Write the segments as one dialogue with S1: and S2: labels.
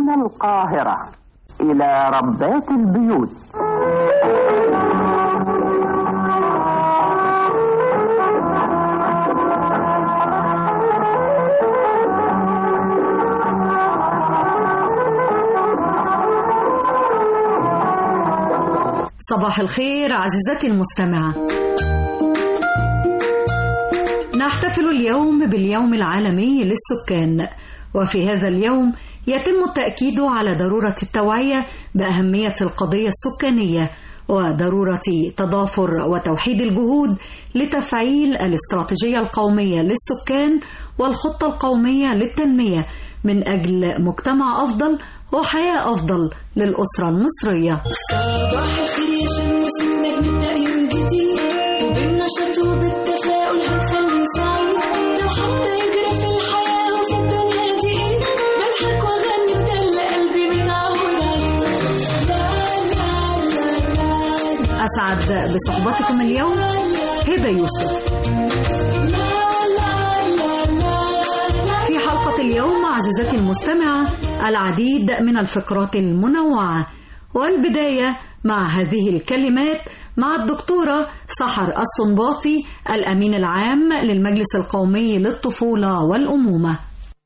S1: من القاهرة إلى ربات البيوت
S2: صباح الخير عزيزتي المستمعة نحتفل اليوم باليوم العالمي للسكان وفي هذا اليوم يتم التأكيد على ضرورة التوعية بأهمية القضية السكانية وضرورة تضافر وتوحيد الجهود لتفعيل الاستراتيجية القومية للسكان والخطة القومية للتنمية من أجل مجتمع أفضل وحياة أفضل للأسرة المصرية
S3: صباح الخير يا شمس نبدأ يوم جديد وبالنشاط وبالتفاؤل هنخلي سعيد لو حتى يجرى في الحياة وفي الدنيا دي ايه بضحك واغني وده اللي قلبي متعود عليه لا لا لا لا
S2: أسعد بصحبتكم اليوم هبة يوسف في حلقة اليوم عزيزتي المستمعة العديد من الفقرات المنوعة والبداية مع هذه الكلمات مع الدكتورة سحر الصنباطي الأمين العام للمجلس القومي للطفولة والأمومة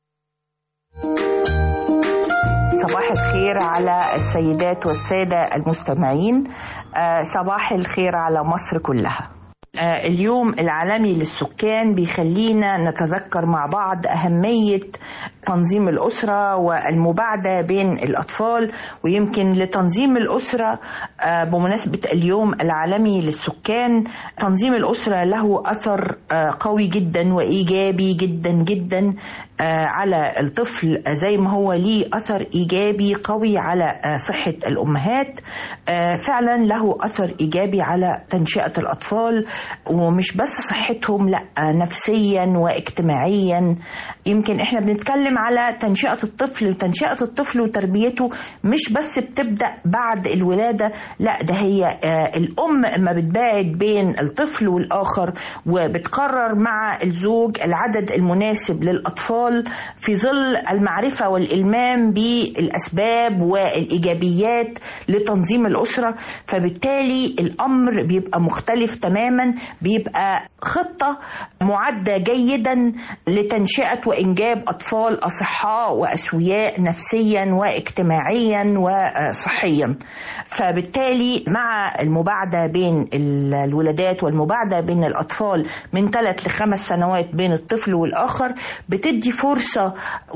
S4: صباح الخير على السيدات والسادة المستمعين آه، صباح الخير على مصر كلها آه، اليوم العالمي للسكان بيخلينا نتذكر مع بعض أهمية تنظيم الأسرة والمباعدة بين الأطفال ويمكن لتنظيم الأسرة آه، بمناسبة اليوم العالمي للسكان تنظيم الأسرة له أثر آه، قوي جدا وإيجابي جدا جدا آه، على الطفل زي ما هو ليه أثر إيجابي قوي على آه، صحة الأمهات آه، فعلا له أثر إيجابي على تنشئة الأطفال ومش بس صحتهم لا آه، نفسيا واجتماعيا يمكن احنا بنتكلم على تنشئة الطفل وتنشئة الطفل وتربيته مش بس بتبدأ بعد الولادة لا ده هي آه، الأم ما بتباعد بين الطفل والآخر وبتقرر مع الزوج العدد المناسب للأطفال في ظل المعرفة والإلمام بالأسباب والإيجابيات لتنظيم الأسرة فبالتالي الأمر بيبقى مختلف تماما بيبقى خطة معدة جيدا لتنشئة وإنجاب أطفال أصحاء وأسوياء نفسيا واجتماعيا وصحيا فبالتالي مع المباعدة بين الولادات والمباعدة بين الأطفال من ثلاث لخمس سنوات بين الطفل والآخر بتدي فرصة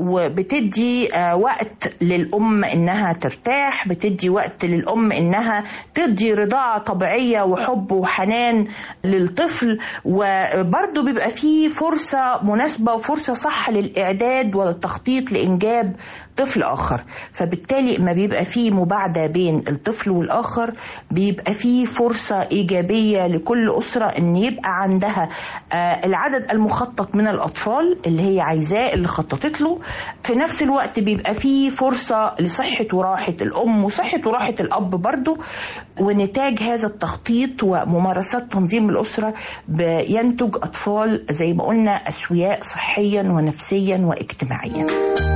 S4: وبتدي آه، وقت للأم إنها ترتاح بتدي وقت للأم إنها تدي رضاعة طبيعية وحب وحنان للطفل وبرضه بيبقى فيه فرصة مناسبة وفرصة صح للإعداد والتخطيط لإنجاب طفل آخر فبالتالي ما بيبقى فيه مباعدة بين الطفل والآخر بيبقى فيه فرصة إيجابية لكل أسرة إن يبقى عندها آه، العدد المخطط من الأطفال اللي هي عايزاه اللي خططت له في نفس الوقت بيبقى فيه فرصة لصحة وراحة الأم وصحة وراحة الأب برضو ونتاج هذا التخطيط وممارسات تنظيم الأسرة بينتج أطفال زي ما قلنا أسوياء صحيا ونفسيا واجتماعيا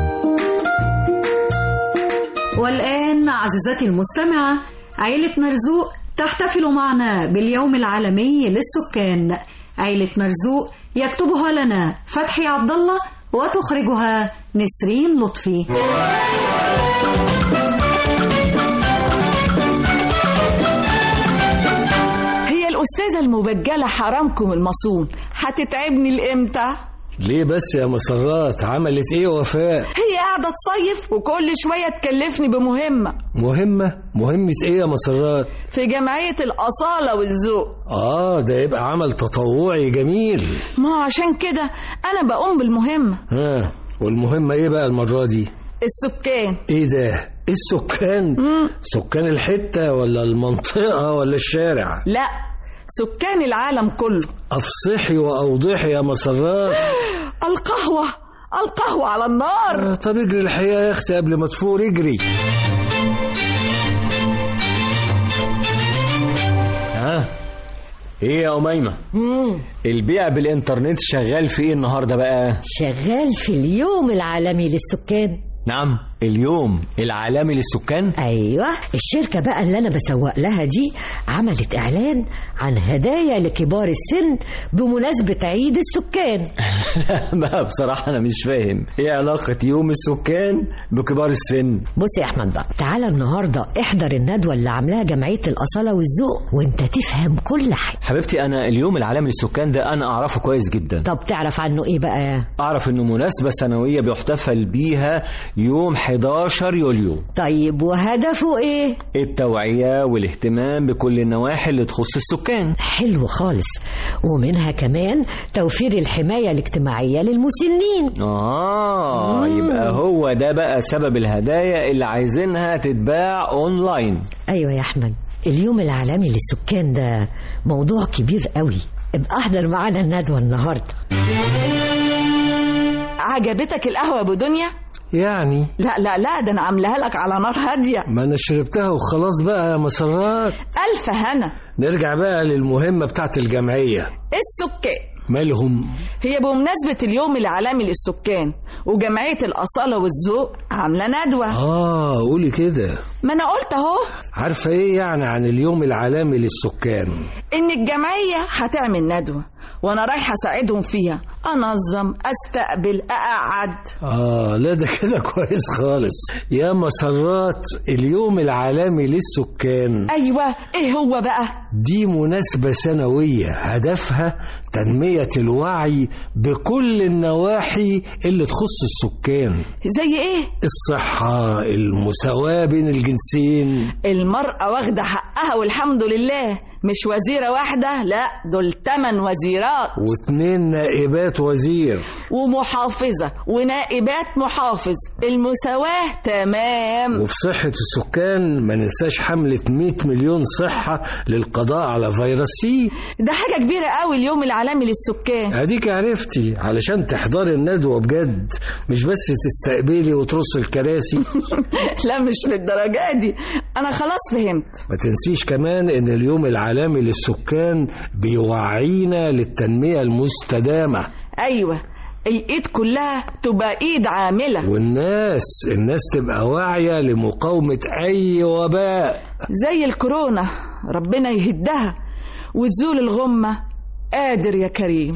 S2: والآن عزيزتي المستمعة عيلة مرزوق تحتفل معنا باليوم العالمي للسكان عيلة مرزوق يكتبها لنا فتحي عبد الله وتخرجها نسرين لطفي
S5: هي الأستاذة المبجلة حرامكم المصون هتتعبني لإمتى؟
S6: ليه بس يا مسرات عملت ايه وفاء
S5: هي قاعدة تصيف وكل شوية تكلفني بمهمة
S6: مهمة مهمة ايه يا مسرات
S5: في جمعية الأصالة والذوق
S6: اه ده يبقى عمل تطوعي جميل
S5: ما هو عشان كده أنا بقوم بالمهمة
S6: ها والمهمة ايه بقى المرة دي
S5: السكان
S6: ايه ده السكان سكان الحتة ولا المنطقة ولا الشارع
S5: لا سكان العالم كله
S6: افصحي واوضحي يا مسرات
S5: القهوة القهوة على النار
S6: آه، طب اجري الحقيقة يا اختي قبل ما تفور اجري
S7: ها ايه يا أميمة البيع بالإنترنت شغال في ايه النهاردة بقى
S8: شغال في اليوم العالمي للسكان
S7: نعم اليوم العالمي للسكان
S8: ايوه الشركه بقى اللي انا بسوق لها دي عملت اعلان عن هدايا لكبار السن بمناسبه عيد السكان
S7: بقى بصراحة أنا مش فاهم إيه علاقة يوم السكان بكبار السن
S8: بص يا احمد بقى تعالى النهارده احضر الندوه اللي عاملاها جمعيه الاصاله والذوق وانت تفهم كل حاجه
S7: حبيبتي أنا اليوم العالمي للسكان ده أنا أعرفه كويس جدا
S8: طب تعرف عنه ايه بقى
S7: أعرف إنه مناسبة سنوية بيحتفل بيها يوم 11 يوليو
S8: طيب وهدفه ايه
S7: التوعية والاهتمام بكل النواحي اللي تخص السكان
S8: حلو خالص ومنها كمان توفير الحمايه الاجتماعيه للمسنين
S7: آه يبقى هو ده بقى سبب الهدايا اللي عايزينها تتباع أونلاين
S8: ايوه يا احمد اليوم العالمي للسكان ده موضوع كبير قوي ابقى احضر معانا الندوه النهارده
S5: عجبتك القهوه يا ابو دنيا
S6: يعني
S5: لا لا لا ده انا عاملاها لك على نار هاديه
S6: ما انا شربتها وخلاص بقى يا مسرات
S5: الف هنا
S6: نرجع بقى للمهمة بتاعت الجمعية
S5: السكان
S6: مالهم
S5: هي بمناسبة اليوم العالمي للسكان وجمعية الأصالة والذوق عاملة ندوة
S6: اه قولي كده
S5: ما أنا قلت أهو
S6: عارفة ايه يعني عن اليوم العالمي للسكان
S5: إن الجمعية هتعمل ندوة وأنا رايحة أساعدهم فيها أنظم أستقبل أقعد
S6: اه لا ده كده كويس خالص يا مسرات اليوم العالمي للسكان
S5: أيوة إيه هو بقى
S6: دي مناسبة سنوية هدفها تنمية الوعي بكل النواحي اللي تخص السكان
S5: زي إيه
S6: الصحة المساواة بين الجنسين
S5: المرأة واخدة حقها والحمد لله مش وزيرة واحدة لا دول تمن وزيرات
S6: واتنين نائبات وزير
S5: ومحافظة ونائبات محافظ المساواة تمام
S6: وفي صحة السكان ما ننساش حملة 100 مليون صحة للقضاء على فيروس سي
S5: ده حاجة كبيرة قوي اليوم العالمي للسكان
S6: اديك عرفتي علشان تحضري الندوة بجد مش بس تستقبلي وترص الكراسي
S5: لا مش للدرجة دي أنا خلاص فهمت
S6: ما تنسيش كمان ان اليوم العالمي للسكان بيوعينا للتنمية المستدامة
S5: أيوة الإيد كلها تبقى إيد عاملة
S6: والناس الناس تبقى واعية لمقاومة أي وباء
S5: زي الكورونا ربنا يهدها وتزول الغمة قادر يا كريم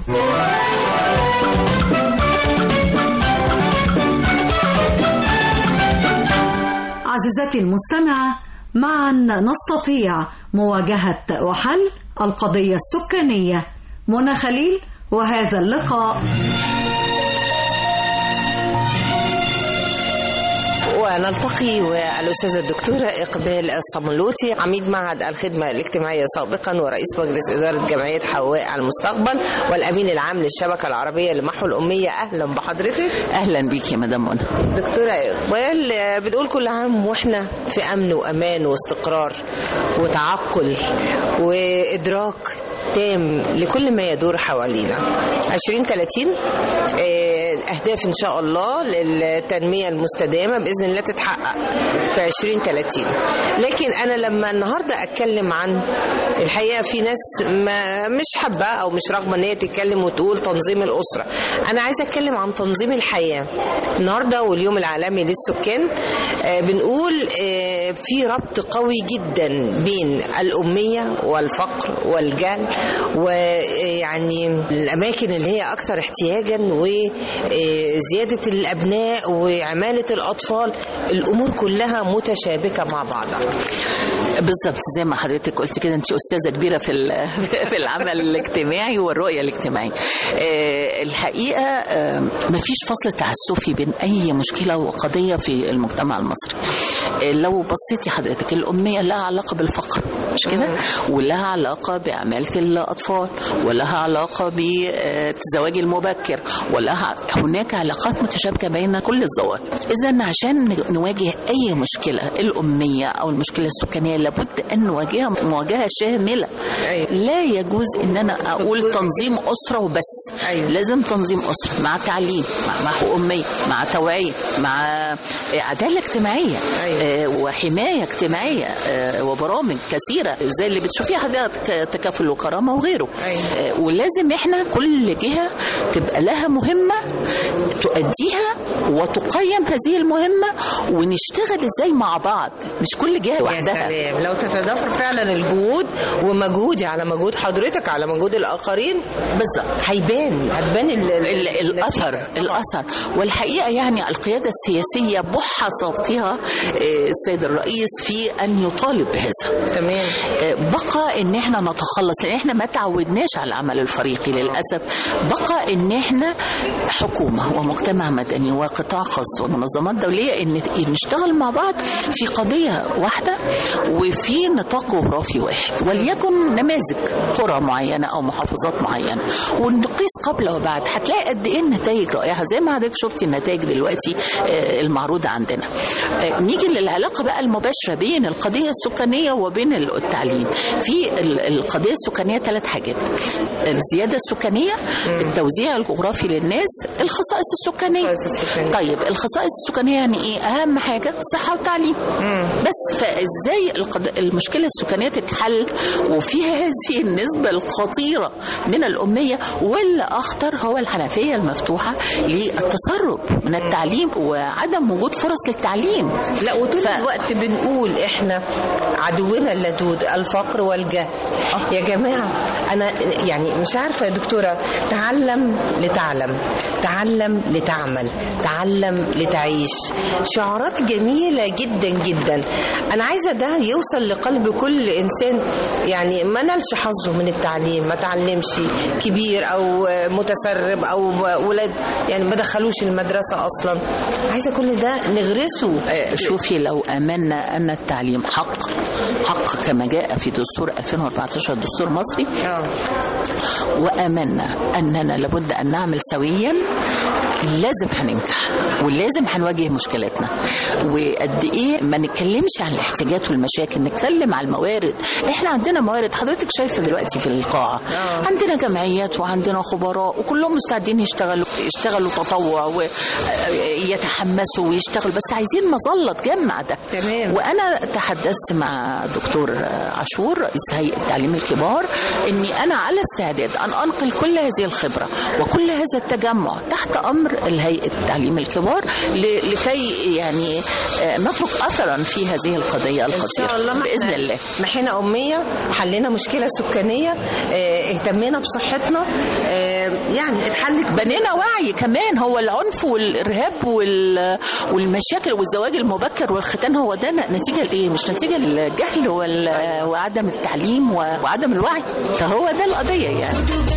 S2: عزيزتي المستمعة معا نستطيع مواجهة وحل القضية السكانية منى خليل وهذا اللقاء
S9: ونلتقي والأستاذة الدكتورة إقبال الصملوطي عميد معهد الخدمة الاجتماعية سابقا ورئيس مجلس إدارة جمعية حواء على المستقبل والأمين العام للشبكة العربية لمحو الأمية أهلا بحضرتك
S10: اهلا بيك يا مدام منى
S9: دكتورة إقبال آه، بنقول كل عام وإحنا في أمن وأمان واستقرار وتعقل وإدراك تام لكل ما يدور حوالينا 2030 آه، أهداف إن شاء الله للتنمية المستدامة بإذن الله تتحقق في 2030 لكن أنا لما النهاردة أتكلم عن الحقيقة في ناس ما مش حابة أو مش راغبة إن هي تتكلم وتقول تنظيم الأسرة أنا عايزة أتكلم عن تنظيم الحياة النهاردة واليوم العالمي للسكان آه، بنقول آه، في ربط قوي جدا بين الأمية والفقر والجهل ويعني الأماكن اللي هي أكثر احتياجا وزيادة الأبناء وعمالة الأطفال الأمور كلها متشابكة مع بعضها
S10: بالظبط زي ما حضرتك قلت كده انت استاذه كبيره في ال- في العمل الاجتماعي والرؤيه الاجتماعيه آه، الحقيقه آه، مفيش فصل تعسفي بين اي مشكله وقضيه في المجتمع المصري آه، لو بصيتي حضرتك الاميه لها علاقه بالفقر مش كده ولها علاقه بعماله الاطفال ولها علاقه بالزواج المبكر ولها هناك علاقات متشابكه بين كل الظواهر اذا عشان نواجه اي مشكله الاميه او المشكله السكانيه لابد ان نواجهها مواجهه شامله لا يجوز ان انا اقول تنظيم اسره وبس لازم تنظيم اسره مع تعليم مع محو اميه مع توعيه مع آه، عداله اجتماعيه آه، وحمايه اجتماعيه آه، وبرامج كثيره زي اللي بتشوفيها حضرتك تكافل وكرامه وغيره آه، ولازم احنا كل جهه تبقى لها مهمه تؤديها وتقيم هذه المهمة ونشتغل ازاي مع بعض مش كل جهة
S9: يا
S10: لوحدها
S9: سلام لو تتضافر فعلا الجهود ومجهودي على مجهود حضرتك على مجهود الاخرين
S10: بالظبط
S9: هيبان هتبان ال- ال-
S10: ال- الاثر الاثر والحقيقه يعني القياده السياسيه بح صوتها آه، السيد الرئيس في ان يطالب بهذا
S9: تمام
S10: بقى ان احنا نتخلص لان احنا ما تعودناش على العمل الفريقي للاسف بقى ان احنا حكومه ومجتمع مدني وقطاع خاص ومنظمات دوليه ان إن نشتغل مع بعض في قضيه واحده وفي نطاق جغرافي واحد وليكن نماذج قرى معينه او محافظات معينه ونقيس قبل وبعد هتلاقي قد ايه النتائج رائعه زي ما حضرتك شفتي النتائج دلوقتي آه، المعروضه عندنا آه، نيجي للعلاقه بقى المباشره بين القضيه السكانيه وبين التعليم في ال- القضيه السكانيه ثلاث حاجات الزياده السكانيه التوزيع الجغرافي للناس الخصائص السكانيه طيب الخصائص السكانيه يعني ايه اهم حاجه صحه وتعليم بس فازاي القض... المشكله السكانيه تتحل وفيها هذه النسبه الخطيره من الاميه واللي اخطر هو الحنفيه المفتوحه للتسرب من التعليم وعدم وجود فرص للتعليم
S9: لا وطول
S10: ف-
S9: الوقت بنقول احنا عدونا اللدود الفقر والجهل يا جماعه انا يعني مش عارفه يا دكتوره تعلم لتعلم تعلم لتعمل تعلم لتعيش شعارات جميله جدا جدا انا عايزه ده يوصل لقلب كل انسان يعني ما نالش حظه من التعليم ما تعلمش كبير او متسرب او ولاد يعني ما دخلوش المدرسه اصلا عايزه كل ده نغرسه
S10: آه، شوفي لو امنا ان التعليم حق حق كما جاء في دستور 2014 دستور مصري وامنا اننا لابد ان نعمل سويا لازم هننجح ولازم هنواجه مشكلاتنا وقد ايه ما نتكلمش عن الاحتياجات والمشاكل نتكلم على الموارد احنا عندنا موارد حضرتك شايفه دلوقتي في القاعه عندنا جمعيات وعندنا خبراء وكلهم مستعدين يشتغلوا يشتغلوا تطوع ويتحمسوا ويشتغلوا بس عايزين مظله تجمع ده
S9: تمام.
S10: وانا تحدثت مع دكتور عاشور رئيس هيئه تعليم الكبار اني انا على استعداد ان انقل كل هذه الخبره وكل هذا التجمع تحت امر الهيئه تعليم الكبار ل- لكي يعني آه، نترك اثرا في هذه القضيه
S9: ان
S10: الخطيره
S9: شاء الله ما
S10: باذن
S9: إحنا
S10: الله
S9: محينا اميه حلينا مشكله سكانيه اه، اهتمينا بصحتنا اه، يعني اتحلت
S10: بنينا وعي كمان هو العنف والارهاب وال... والمشاكل والزواج المبكر والختان هو ده نتيجه لايه؟ مش نتيجه للجهل وال... وعدم التعليم و... وعدم الوعي فهو ده القضيه يعني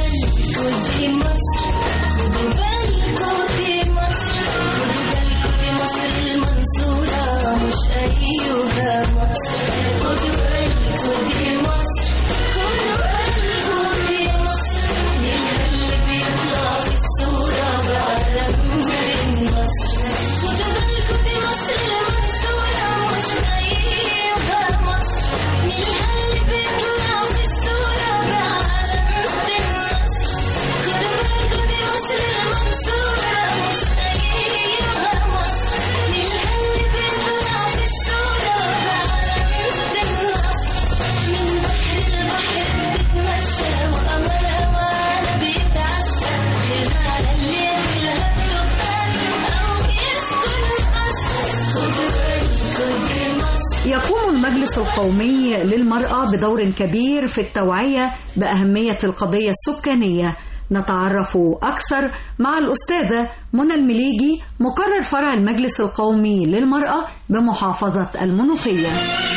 S3: في مصر خدوا بالكم في مصر خدوا بالكم في مصر المنصورة مش أيها مصر خدوا بالكم في مصر خدوا بالكم في مصر منها اللي بيطلع في الصورة بعلم من مصر خدوا بالكم في مصر المنصورة مش أيها مصر منها اللي بيطلع في الصورة بعلم من مصر خدوا بالكم دي مصر المنصورة مش أيها مصر منها اللي بيطلع في الصورة بعلم من مصر من بحر البحر بتتمشى وقمرها معانا بيتعشى غيرها على اللي ياكلها الدخان أو يسكن قصر خدوا بالكم دي مصر
S2: يقوم المجلس القومي للمرأة بدور كبير في التوعية بأهمية القضية السكانية نتعرف أكثر مع الأستاذة منى المليجي مقرر فرع المجلس القومي للمرأة بمحافظة المنوفية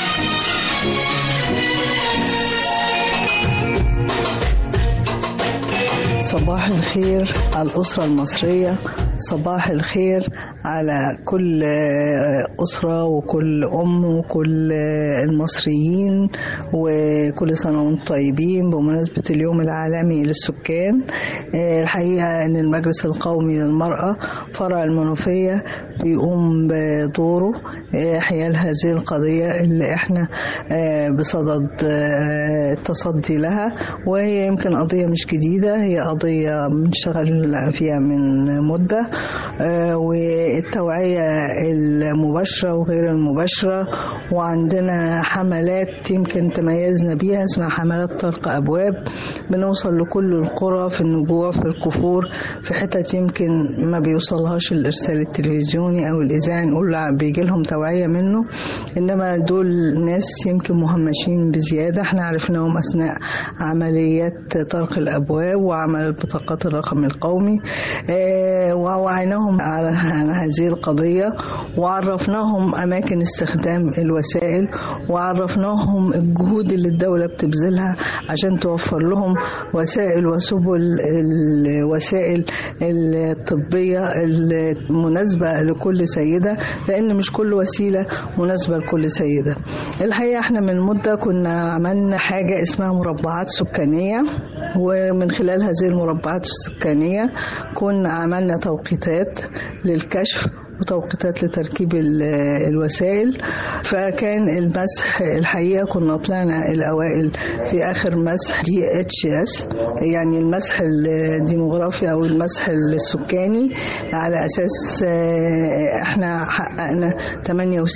S11: صباح الخير على الأسرة المصرية صباح الخير على كل أسرة وكل أم وكل المصريين وكل سنة وانتم طيبين بمناسبة اليوم العالمي للسكان الحقيقة أن المجلس القومي للمرأة فرع المنوفية بيقوم بدوره حيال هذه القضية اللي احنا بصدد التصدي لها وهي يمكن قضية مش جديدة هي قضية بنشتغل فيها من مدة آه، والتوعية المباشرة وغير المباشرة وعندنا حملات يمكن تميزنا بيها اسمها حملات طرق أبواب بنوصل لكل القرى في النجوع في الكفور في حتت يمكن ما بيوصلهاش الإرسال التلفزيوني أو الإذاعي نقول لا بيجي لهم توعية منه إنما دول ناس يمكن مهمشين بزيادة احنا عرفناهم أثناء عمليات طرق الأبواب وعمل البطاقات الرقم القومي آه، ووعيناهم على على هذه القضية وعرفناهم أماكن استخدام الوسائل وعرفناهم الجهود اللي الدولة بتبذلها عشان توفر لهم وسائل وسبل الوسائل الطبية المناسبة لكل سيدة لأن مش كل وسيلة مناسبة لكل سيدة الحقيقة احنا من مدة كنا عملنا حاجة اسمها مربعات سكانية ومن خلال هذه المربعات السكانية كنا عملنا توقيتات للكشف وتوقيتات لتركيب ال- الوسائل فكان المسح الحقيقه كنا طلعنا الاوائل في اخر مسح دي اتش اس يعني المسح الديموغرافي او المسح السكاني على اساس آه، احنا حققنا 68%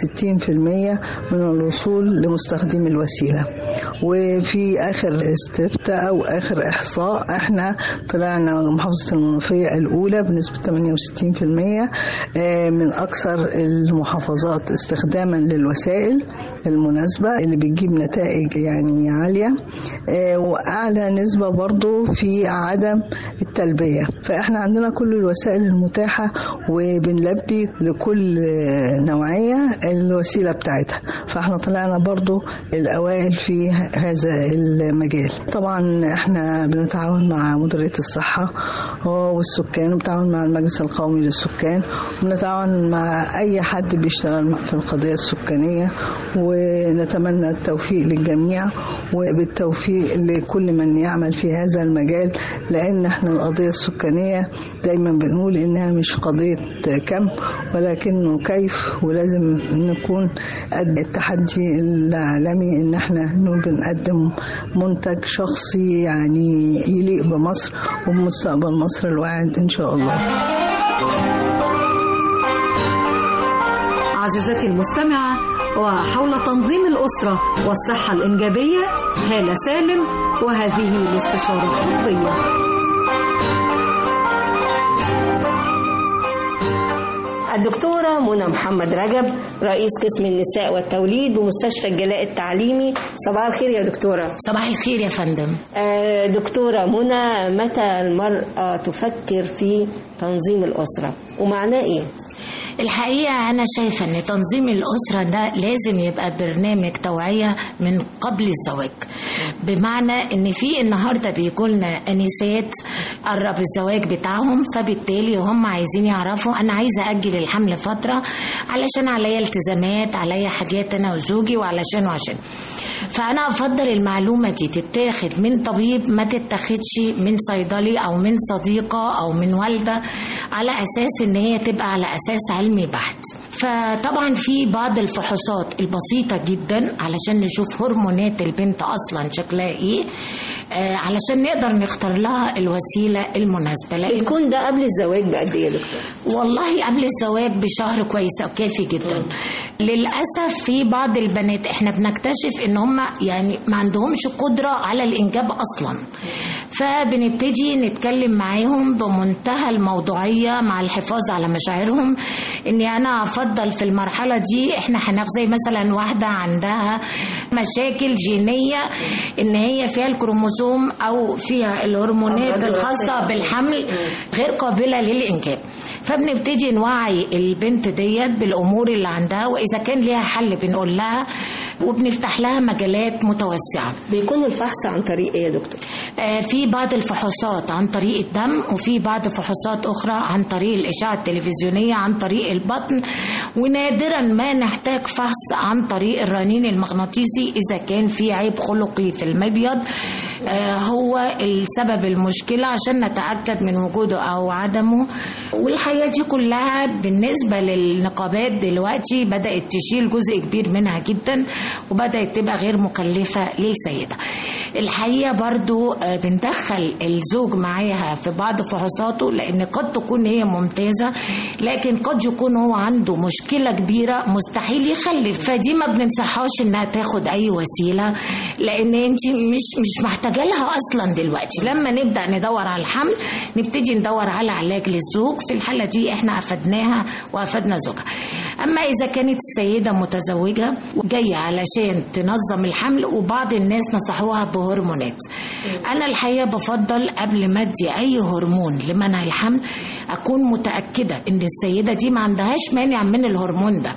S11: من الوصول لمستخدمي الوسيله وفي اخر استفتاء او اخر احصاء احنا طلعنا محافظه المنوفيه الاولى بنسبه 68% آه، من اكثر المحافظات استخداما للوسائل المناسبه اللي بتجيب نتائج يعني عاليه آه، واعلى نسبه برضو في عدم التلبيه فاحنا عندنا كل الوسائل المتاحه وبنلبي لكل نوعيه الوسيله بتاعتها فاحنا طلعنا برضو الاوائل في هذا المجال طبعا احنا بنتعاون مع مديريه الصحه والسكان وبنتعاون مع المجلس القومي للسكان وبنتعاون مع اي حد بيشتغل في القضيه السكانيه ونتمنى التوفيق للجميع وبالتوفيق لكل من يعمل في هذا المجال لان احنا القضيه السكانيه دايما بنقول انها مش قضيه كم ولكنه كيف ولازم نكون قد التحدي العالمي ان احنا بنقدم منتج شخصي يعني يليق بمصر وبمستقبل مصر الواعد ان شاء الله
S2: عزيزتي المستمعة وحول تنظيم الأسرة والصحة الإنجابية هالة سالم وهذه الاستشارة الطبية
S12: الدكتورة منى محمد رجب رئيس قسم النساء والتوليد بمستشفى الجلاء التعليمي صباح الخير يا دكتورة
S13: صباح الخير يا فندم
S12: آه، دكتورة منى متى المرأة تفكر في تنظيم الأسرة ومعناه إيه؟
S13: الحقيقة أنا شايفة أن تنظيم الأسرة ده لازم يبقى برنامج توعية من قبل الزواج بمعنى أن في النهاردة بيقولنا أنسات قرب الزواج بتاعهم فبالتالي هم عايزين يعرفوا أنا عايزة أجل الحمل فترة علشان عليا التزامات عليا حاجات أنا وزوجي وعلشان وعشان فأنا أفضل المعلومة دي تتاخد من طبيب ما تتاخدش من صيدلي أو من صديقة أو من والدة على أساس إن هي تبقى على أساس علمي بحت فطبعا في بعض الفحوصات البسيطة جدا علشان نشوف هرمونات البنت أصلا شكلها إيه آه علشان نقدر نختار لها الوسيلة المناسبة لأن
S12: بيكون ده قبل الزواج بقد إيه يا دكتور؟
S13: والله قبل الزواج بشهر كويس أو كافي جدا للأسف في بعض البنات احنا بنكتشف ان هم يعني ما عندهمش قدرة على الإنجاب أصلا فبنبتدي نتكلم معاهم بمنتهى الموضوعية مع الحفاظ على مشاعرهم اني انا افضل في المرحلة دي احنا هناخد زي مثلا واحدة عندها مشاكل جينية ان هي فيها الكروموسوم او فيها الهرمونات الخاصة بالحمل غير قابلة للإنجاب فبنبتدي نوعي البنت ديت بالامور اللي عندها واذا كان ليها حل بنقول لها وبنفتح لها مجالات متوسعه
S12: بيكون الفحص عن طريق ايه يا دكتور
S13: آه في بعض الفحوصات عن طريق الدم وفي بعض فحوصات اخرى عن طريق الاشعه التلفزيونيه عن طريق البطن ونادرا ما نحتاج فحص عن طريق الرنين المغناطيسي اذا كان في عيب خلقي في المبيض آه، هو السبب المشكلة عشان نتأكد من وجوده أو عدمه والحياة دي كلها بالنسبة للنقابات دلوقتي بدأت تشيل جزء كبير منها جدا وبدأت تبقى غير مكلفة للسيدة الحقيقة برضو آه، بندخل الزوج معاها في بعض فحوصاته لأن قد تكون هي ممتازة لكن قد يكون هو عنده مشكلة كبيرة مستحيل يخلف فدي ما بننصحهاش انها تاخد اي وسيلة لان انت مش مش محتاجة لها اصلا دلوقتي لما نبدأ ندور على الحمل نبتدي ندور على علاج للزوج في الحالة دي احنا افدناها وافدنا زوجها اما اذا كانت السيدة متزوجة جاية علشان تنظم الحمل وبعض الناس نصحوها بهرمونات انا الحقيقة بفضل قبل ما ادي اي هرمون لمنع الحمل اكون متاكده ان السيده دي ما عندهاش مانع من الهرمون ده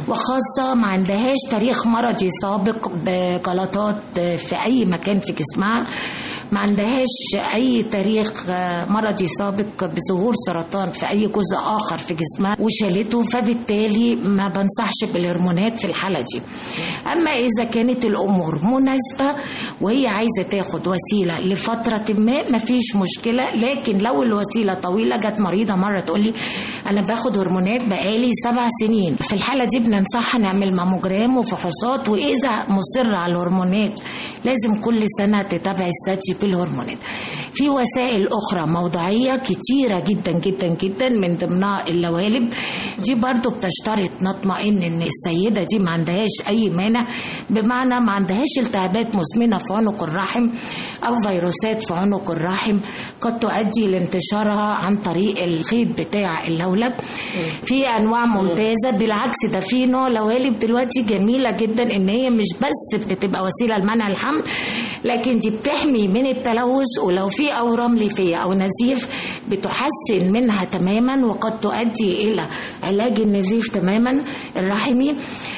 S13: وخاصه ما عندهاش تاريخ مرضي سابق بجلطات في اي مكان في جسمها ما عندهاش اي تاريخ مرضي سابق بظهور سرطان في اي جزء اخر في جسمها وشالته فبالتالي ما بنصحش بالهرمونات في الحاله دي اما اذا كانت الامور مناسبه وهي عايزه تاخد وسيله لفتره ما مفيش مشكله لكن لو الوسيله طويله جت مريضه مره تقول لي انا باخد هرمونات بقالي سبع سنين في الحاله دي بننصحها نعمل ماموجرام وفحوصات واذا مصر على الهرمونات لازم كل سنه تتابع الساتشي بالهرمونات في وسائل اخرى موضعيه كتيره جدا جدا جدا من ضمنها اللوالب دي برضو بتشترط نطمئن ان السيده دي ما عندهاش اي مانع بمعنى ما عندهاش التهابات مزمنه في عنق الرحم او فيروسات في عنق الرحم قد تؤدي لانتشارها عن طريق الخيط بتاع اللولب في انواع ممتازه بالعكس ده في نوع لوالب دلوقتي جميله جدا ان هي مش بس بتبقى وسيله لمنع الحمل لكن دي بتحمي من التلوث ولو في اورام ليفيه او نزيف بتحسن منها تماما وقد تؤدي الى علاج النزيف تماما الرحمي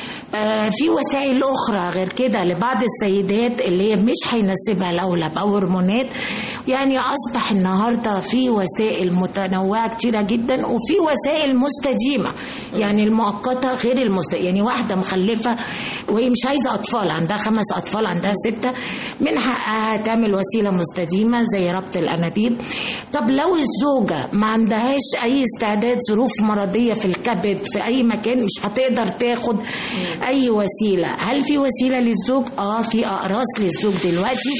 S13: آه، في وسائل اخرى غير كده لبعض السيدات اللي هي مش هيناسبها لولب او هرمونات يعني اصبح النهارده في وسائل متنوعه كتيره جدا وفي وسائل مستديمه يعني المؤقته غير المست يعني واحده مخلفه وهي مش عايزه اطفال عندها خمس اطفال عندها سته من حقها تعمل وسيله مستديمه زي ربط الانابيب طب لو الزوجه ما عندهاش اي استعداد ظروف مرضيه في الكبد في اي مكان مش هتقدر تاخد اي وسيله هل في وسيله للزوج اه في اقراص للزوج دلوقتي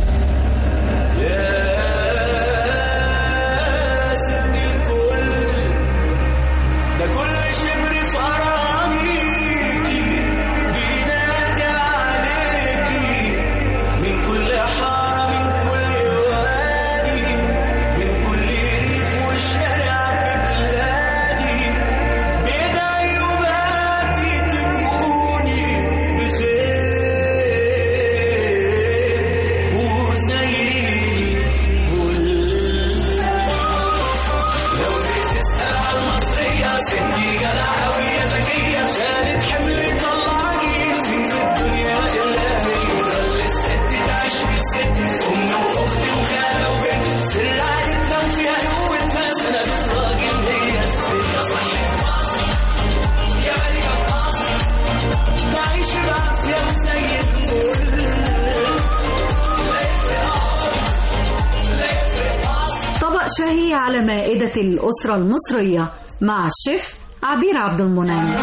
S3: ده كل شبر في أراضيكي بينادي عليكي من كل حارة من كل وادي من كل ريف وشارع في بلادي بيدعي وباتي تكوني بخير وزي الفل لو تسأل عن المصرية ستي جدعوية ذكية شالت حمل طلعكي في الدنيا إلهية خلي الست تعيش في الست أم وأخت وخالة وبنت سر عائلتنا وفيها قوتنا سند الراجل هي الست صحيح مصر يا ملكة مصر تعيش بعافية وزي الفل لا يفرق عمر لا يفرق مصر
S2: طبق شهي على مائدة الأسرة المصرية مع الشيف عبير عبد المنعم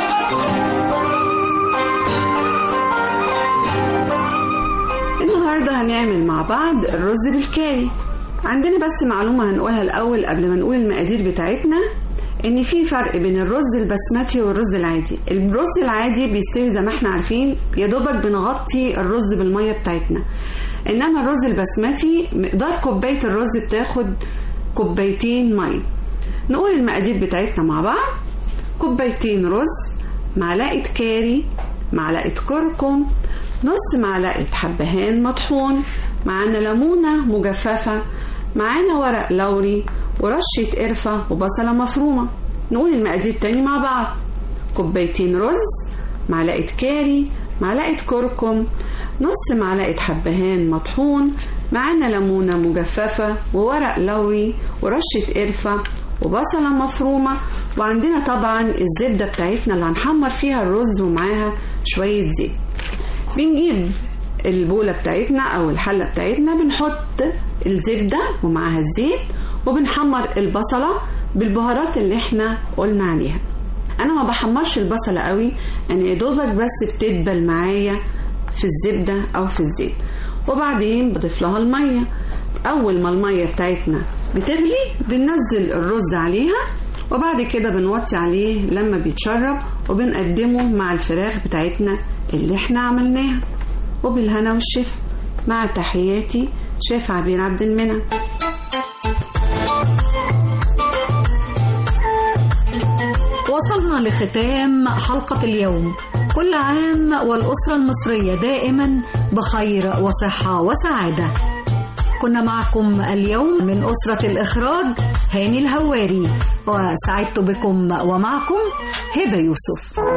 S14: النهارده هنعمل مع بعض الرز بالكاري عندنا بس معلومة هنقولها الأول قبل ما نقول المقادير بتاعتنا إن في فرق بين الرز البسمتي والرز العادي الرز العادي بيستوي زي ما احنا عارفين يا دوبك بنغطي الرز بالمية بتاعتنا إنما الرز البسمتي مقدار كوباية الرز بتاخد كوبايتين مية نقول المقادير بتاعتنا مع بعض كوبايتين رز معلقة كاري معلقة كركم نص معلقة حبهان مطحون معانا ليمونة مجففة معانا ورق لوري ورشة قرفة وبصلة مفرومة نقول المقادير تاني مع بعض كوبايتين رز معلقة كاري معلقة كركم نص معلقة حبهان مطحون معانا ليمونة مجففة وورق لوري ورشة قرفة وبصلة مفرومة وعندنا طبعا الزبدة بتاعتنا اللي هنحمر فيها الرز ومعاها شوية زيت بنجيب البولة بتاعتنا أو الحلة بتاعتنا بنحط الزبدة ومعاها الزيت وبنحمر البصلة بالبهارات اللي احنا قلنا عليها أنا ما بحمرش البصلة قوي أنا يا دوبك بس بتدبل معايا في الزبدة أو في الزيت وبعدين بضيف لها المية أول ما المية بتاعتنا بتغلي بننزل الرز عليها وبعد كده بنوطي عليه لما بيتشرب وبنقدمه مع الفراخ بتاعتنا اللي احنا عملناها وبالهنا والشفا مع تحياتي شيف عبير عبد المنعم
S2: وصلنا لختام حلقة اليوم كل عام والأسرة المصرية دائما بخير وصحة وسعادة كنا معكم اليوم من أسرة الإخراج هاني الهواري وسعدت بكم ومعكم هبة يوسف